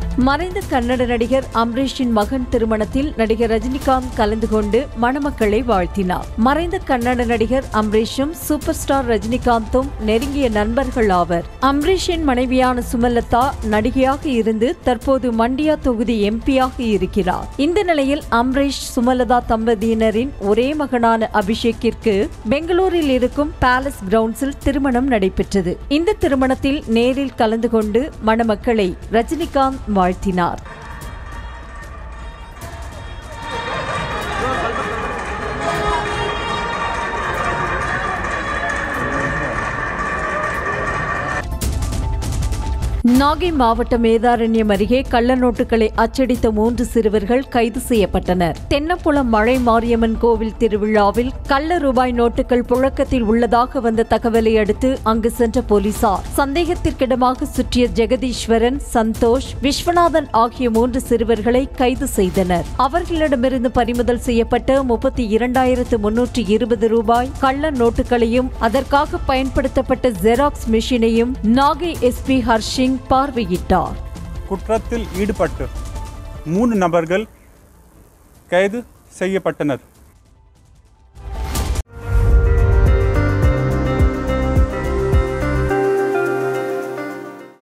மறைந்த கன்னட நடிகர் அம்ரீஷின் மகன் திருமணத்தில் நடிகர் ரஜினிகாந்த் கலந்து கொண்டு மணமக்களை வாழ்த்தினார் மறைந்த கன்னட நடிகர் அம்ரீஷும் சூப்பர் ஸ்டார் ரஜினிகாந்தும் நெருங்கிய நண்பர்கள் ஆவர் அம்ரீஷின் மனைவியான சுமலதா நடிகையாக இருந்து தற்போது மண்டியா தொகுதி எம்பியாக இருக்கிறார் இந்த நிலையில் அம்ரீஷ் சுமலதா தம்பதியினரின் ஒரே மகனான அபிஷேக்கிற்கு பெங்களூரில் இருக்கும் பேலஸ் கிரவுண்ட்ஸில் திருமணம் நடைபெற்றது இந்த திருமணத்தில் நேரில் கலந்து கொண்டு மணமக்களை ரஜினிகாந்த் வாழ்த்தினார் நாகை மாவட்டம் வேதாரண்யம் அருகே கள்ள நோட்டுகளை அச்சடித்த மூன்று சிறுவர்கள் கைது செய்யப்பட்டனர் தென்னப்புலம் மழை மாரியம்மன் கோவில் திருவிழாவில் கள்ள ரூபாய் நோட்டுகள் புழக்கத்தில் உள்ளதாக வந்த தகவலை அடுத்து அங்கு சென்ற போலீசார் சந்தேகத்திற்கிடமாக சுற்றிய ஜெகதீஸ்வரன் சந்தோஷ் விஸ்வநாதன் ஆகிய மூன்று சிறுவர்களை கைது செய்தனர் அவர்களிடமிருந்து பறிமுதல் செய்யப்பட்ட முப்பத்தி இரண்டாயிரத்து முன்னூற்றி இருபது ரூபாய் கள்ள நோட்டுகளையும் அதற்காக பயன்படுத்தப்பட்ட ஜெராக்ஸ் மிஷினையும் நாகை எஸ்பி ஹர்ஷிங் பார்வையிட்டார் குற்றத்தில் ஈடுபட்டு மூணு நபர்கள் கைது செய்யப்பட்டனர்